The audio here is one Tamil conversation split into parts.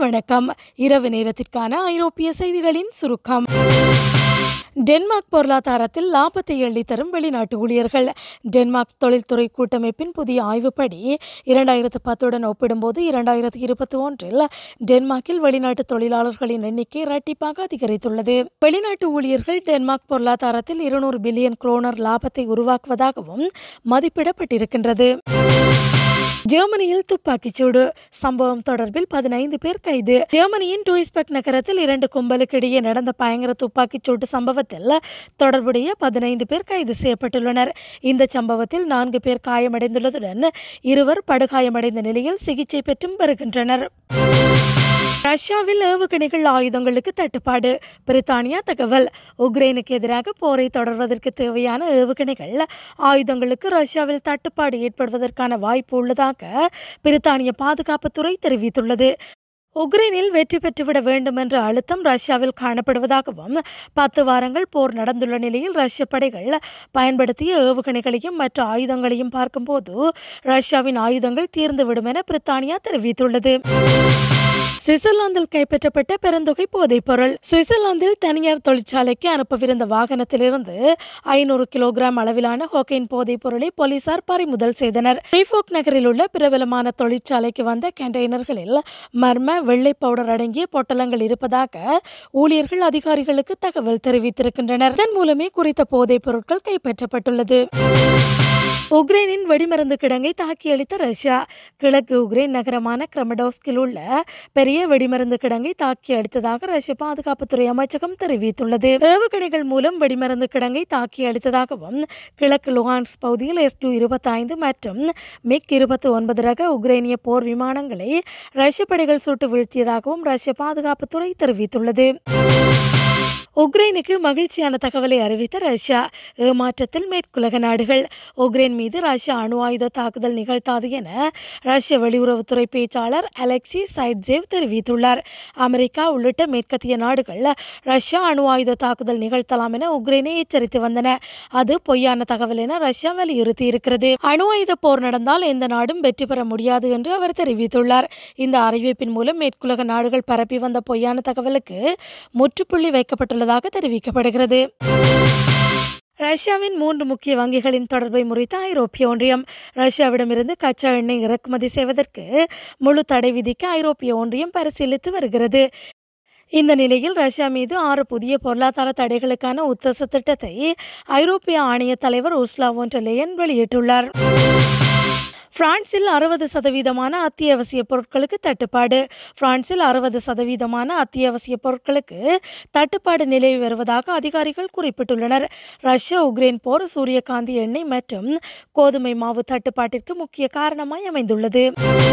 வணக்கம் இரவு நேரத்திற்கான ஐரோப்பிய செய்திகளின் சுருக்கம் டென்மார்க் பொருளாதாரத்தில் லாபத்தை எள்ளித்தரும் வெளிநாட்டு ஊழியர்கள் டென்மார்க் தொழில்துறை கூட்டமைப்பின் புதிய ஆய்வுப்படி இரண்டாயிரத்து பத்துடன் ஒப்பிடும்போது இரண்டாயிரத்து இருபத்தி ஒன்றில் டென்மார்க்கில் வெளிநாட்டு தொழிலாளர்களின் எண்ணிக்கை இரட்டிப்பாக அதிகரித்துள்ளது வெளிநாட்டு ஊழியர்கள் டென்மார்க் பொருளாதாரத்தில் இருநூறு பில்லியன் குரோனர் லாபத்தை உருவாக்குவதாகவும் மதிப்பிடப்பட்டிருக்கின்றது ஜெர்மனியில் துப்பாக்கிச்சூடு சம்பவம் தொடர்பில் பதினைந்து பேர் கைது ஜெர்மனியின் டூயிஸ்பெக் நகரத்தில் இரண்டு கும்பலுக்கு இடையே நடந்த பயங்கர துப்பாக்கிச்சூட்டு சம்பவத்தில் தொடர்புடைய பதினைந்து பேர் கைது செய்யப்பட்டுள்ளனர் இந்த சம்பவத்தில் நான்கு பேர் காயமடைந்துள்ளதுடன் இருவர் படுகாயமடைந்த நிலையில் சிகிச்சை பெற்றும் வருகின்றனர் ரஷ்யாவில் ஏவுகணைகள் ஆயுதங்களுக்கு தட்டுப்பாடு பிரித்தானியா தகவல் உக்ரைனுக்கு எதிராக போரை தொடர்வதற்கு தேவையான ஏவுகணைகள் ஆயுதங்களுக்கு ரஷ்யாவில் தட்டுப்பாடு ஏற்படுவதற்கான வாய்ப்பு உள்ளதாக பிரித்தானிய பாதுகாப்புத்துறை தெரிவித்துள்ளது உக்ரைனில் வெற்றி பெற்றுவிட வேண்டும் என்ற அழுத்தம் ரஷ்யாவில் காணப்படுவதாகவும் பத்து வாரங்கள் போர் நடந்துள்ள நிலையில் ரஷ்ய படைகள் பயன்படுத்திய ஏவுகணைகளையும் மற்ற ஆயுதங்களையும் பார்க்கும்போது ரஷ்யாவின் ஆயுதங்கள் தீர்ந்துவிடும் என பிரித்தானியா தெரிவித்துள்ளது சுவிட்சர்லாந்தில் கைப்பற்றப்பட்ட பெருந்தொகை போதைப் பொருள் சுவிட்சர்லாந்தில் தனியார் தொழிற்சாலைக்கு அனுப்பவிருந்த வாகனத்திலிருந்து ஐநூறு கிலோகிராம் அளவிலான ஹோகைன் போதைப் பொருளை போலீசார் பறிமுதல் செய்தனர் ரீஃபோக் நகரில் உள்ள பிரபலமான தொழிற்சாலைக்கு வந்த கண்டெய்னர்களில் மர்ம வெள்ளை பவுடர் அடங்கிய பொட்டலங்கள் இருப்பதாக ஊழியர்கள் அதிகாரிகளுக்கு தகவல் தெரிவித்திருக்கின்றனர் இதன் மூலமே குறித்த போதைப் பொருட்கள் கைப்பற்றப்பட்டுள்ளது உக்ரைனின் வெடிமருந்து கிடங்கை தாக்கி அளித்த ரஷ்யா கிழக்கு உக்ரைன் நகரமான கிரமடோஸ்கில் உள்ள பெரிய வெடிமருந்து கிடங்கை தாக்கி அளித்ததாக ரஷ்ய பாதுகாப்புத்துறை அமைச்சகம் தெரிவித்துள்ளது ஏவுகணைகள் மூலம் வெடிமருந்து கிடங்கை தாக்கி அளித்ததாகவும் கிழக்கு லுகான்ஸ் பகுதியில் எஸ் டூ இருபத்தைந்து மற்றும் மிக் இருபத்தி ஒன்பது ரக உக்ரைனிய போர் விமானங்களை ரஷ்ய படைகள் சுட்டு வீழ்த்தியதாகவும் ரஷ்ய பாதுகாப்புத்துறை தெரிவித்துள்ளது உக்ரைனுக்கு மகிழ்ச்சியான தகவலை அறிவித்த ரஷ்யா ஏமாற்றத்தில் மேற்குலக நாடுகள் உக்ரைன் மீது ரஷ்யா அணு ஆயுத தாக்குதல் நிகழ்த்தாது என ரஷ்ய வெளியுறவுத்துறை பேச்சாளர் அலெக்சி சைட்ஜேவ் தெரிவித்துள்ளார் அமெரிக்கா உள்ளிட்ட மேற்கத்திய நாடுகள் ரஷ்யா அணு ஆயுத தாக்குதல் நிகழ்த்தலாம் என உக்ரைனை எச்சரித்து வந்தன அது பொய்யான தகவல் என ரஷ்யா வலியுறுத்தி இருக்கிறது அணு ஆயுத போர் நடந்தால் எந்த நாடும் வெற்றி பெற முடியாது என்று அவர் தெரிவித்துள்ளார் இந்த அறிவிப்பின் மூலம் மேற்குலக நாடுகள் பரப்பி வந்த பொய்யான தகவலுக்கு முற்றுப்புள்ளி வைக்கப்பட்டுள்ளதாக தெரிவிக்கப்படுகிறது ரஷ்யாவின் மூன்று முக்கிய வங்கிகளின் தொடர்பை முறித்த ஐரோப்பிய ஒன்றியம் ரஷ்யாவிடமிருந்து கச்சா எண்ணெய் இறக்குமதி செய்வதற்கு முழு தடை விதிக்க ஐரோப்பிய ஒன்றியம் பரிசீலித்து வருகிறது இந்த நிலையில் ரஷ்யா மீது ஆறு புதிய பொருளாதார தடைகளுக்கான உத்தேச திட்டத்தை ஐரோப்பிய ஆணைய தலைவர் உஸ்லா ஒன்றலேயன் வெளியிட்டுள்ளார் பிரான்சில் அறுபது சதவீதமான அத்தியாவசிய பொருட்களுக்கு தட்டுப்பாடு பிரான்சில் அறுபது சதவீதமான அத்தியாவசிய பொருட்களுக்கு தட்டுப்பாடு நிலவி வருவதாக அதிகாரிகள் குறிப்பிட்டுள்ளனர் ரஷ்யா உக்ரைன் போர் சூரியகாந்தி எண்ணெய் மற்றும் கோதுமை மாவு தட்டுப்பாட்டிற்கு முக்கிய காரணமாய் அமைந்துள்ளது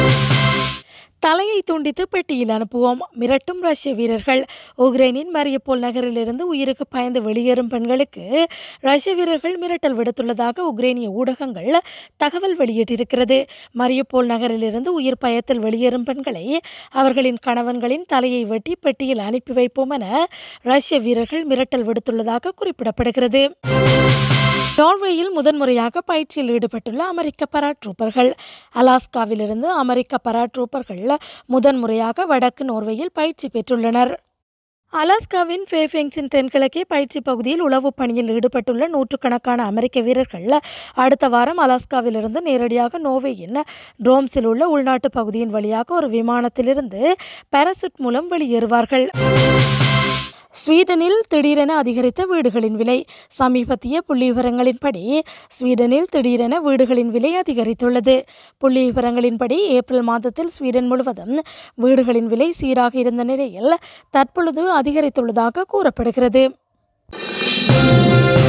தலையை துண்டித்து பெட்டியில் அனுப்புவோம் மிரட்டும் ரஷ்ய வீரர்கள் உக்ரைனின் மரியப்போல் நகரிலிருந்து உயிருக்கு பயந்து வெளியேறும் பெண்களுக்கு ரஷ்ய வீரர்கள் மிரட்டல் விடுத்துள்ளதாக உக்ரைனிய ஊடகங்கள் தகவல் வெளியிட்டிருக்கிறது மரியப்போல் நகரிலிருந்து உயிர் பயத்தில் வெளியேறும் பெண்களை அவர்களின் கணவன்களின் தலையை வெட்டி பெட்டியில் அனுப்பி வைப்போம் என ரஷ்ய வீரர்கள் மிரட்டல் விடுத்துள்ளதாக குறிப்பிடப்படுகிறது நார்வேயில் முதன்முறையாக பயிற்சியில் ஈடுபட்டுள்ள அமெரிக்க பராட்ரூப்பர்கள் அலாஸ்காவிலிருந்து அமெரிக்க பராட்ரூப்பர்கள் முதன்முறையாக வடக்கு நோர்வேயில் பயிற்சி பெற்றுள்ளனர் அலாஸ்காவின் ஃபேஃபெங்ஸின் தென்கிழக்கே பயிற்சி பகுதியில் உளவு பணியில் ஈடுபட்டுள்ள நூற்றுக்கணக்கான அமெரிக்க வீரர்கள் அடுத்த வாரம் அலாஸ்காவிலிருந்து நேரடியாக நோர்வேயின் ட்ரோம்ஸில் உள்ள உள்நாட்டு பகுதியின் வழியாக ஒரு விமானத்திலிருந்து பாராசூட் மூலம் வெளியேறுவார்கள் ஸ்வீடனில் திடீரென அதிகரித்த வீடுகளின் விலை சமீபத்திய புள்ளி விவரங்களின்படி ஸ்வீடனில் திடீரென வீடுகளின் விலை அதிகரித்துள்ளது புள்ளி விவரங்களின்படி ஏப்ரல் மாதத்தில் ஸ்வீடன் முழுவதும் வீடுகளின் விலை சீராக இருந்த நிலையில் தற்பொழுது அதிகரித்துள்ளதாக கூறப்படுகிறது